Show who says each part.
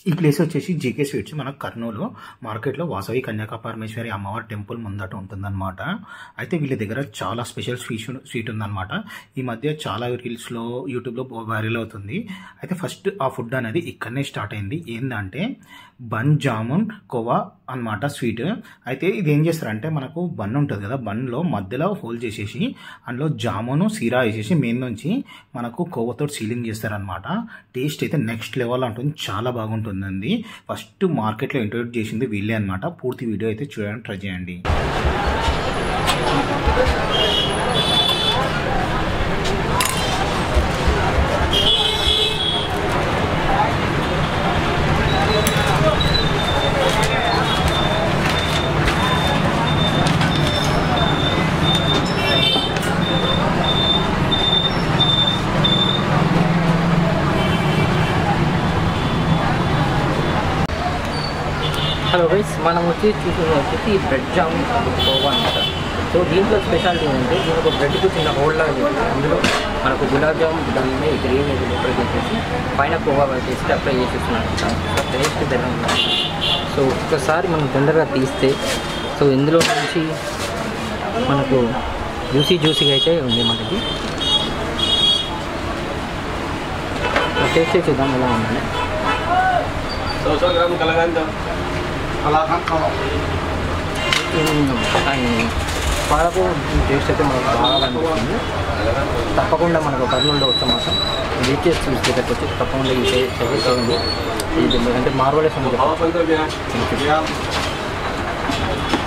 Speaker 1: ఈ ప్లేస్ వచ్చేసి GK sweets మన కర్నూలు మార్కెట్లో వాసవి కన్యాక పరమేశ్వరి అమ్మవారి టెంపుల్ ముందట ఉంటుందన్నమాట అయితే వీళ్ళ దగ్గర చాలా స్పెషల్ స్వీట్ స్వీట్ ఉందన్నమాట ఈ మధ్య చాలా రీల్స్లో యూట్యూబ్లో వైరల్ అవుతుంది అయితే ఫస్ట్ ఆ ఫుడ్ అనేది ఇక్కడనే స్టార్ట్ అయింది ఏంటంటే బన్ జామున్ కోవా అన్నమాట స్వీట్ అయితే ఇది ఏం చేస్తారంటే మనకు బన్ ఉంటుంది కదా బన్లో మధ్యలో హోల్ చేసేసి అందులో జామును సీరా వేసేసి మెయిన్ నుంచి మనకు కోవతో సీలింగ్ చేస్తారనమాట టేస్ట్ అయితే నెక్స్ట్ లెవెల్ ఉంటుంది చాలా బాగుంటుందండి ఫస్ట్ మార్కెట్లో ఇంట్రొడ్యూస్ చేసింది వీళ్ళే అనమాట పూర్తి వీడియో అయితే చూడడానికి ట్రై చేయండి
Speaker 2: హలో గైస్ మనం వచ్చి చూసేది వచ్చేసి బ్రెడ్ జామ్ కోవా అనమాట సో దీంట్లో స్పెషాలిటీ ఏంటంటే దీనికి ఒక బ్రెడ్కి చిన్న హోల్ లాగా చేసి అందులో మనకు గులాబ్ జామ్ దాని మీద గ్రీన్ ఇది లోపల చేసేసి పైన కోవా చేసి అప్లై చేసేస్తున్నాను అనమాట టేస్ట్ తెలంగాణ సో ఒకసారి మనం తొందరగా తీస్తే సో ఇందులో నుంచి మనకు జ్యూసీ జ్యూసీగా అయితే ఉంది మనకి టేస్ట్ చూద్దాం ఎలా ఉందని
Speaker 3: Satu satu gram kalangan tu.
Speaker 2: And పాలకు టేస్ట్ అయితే మనకు బాగా అనిపిస్తుంది తప్పకుండా మనకు కర్నూలులో వచ్చే మాత్రం బీచెస్ స్వీట్స్ దగ్గరకు వచ్చి తప్పకుండా ఈ టేస్ట్ అయితే చూడండి ఇది అంటే మార్వలెస్ అని
Speaker 3: Bawa
Speaker 2: చెప్పాలి
Speaker 3: pun tu dia.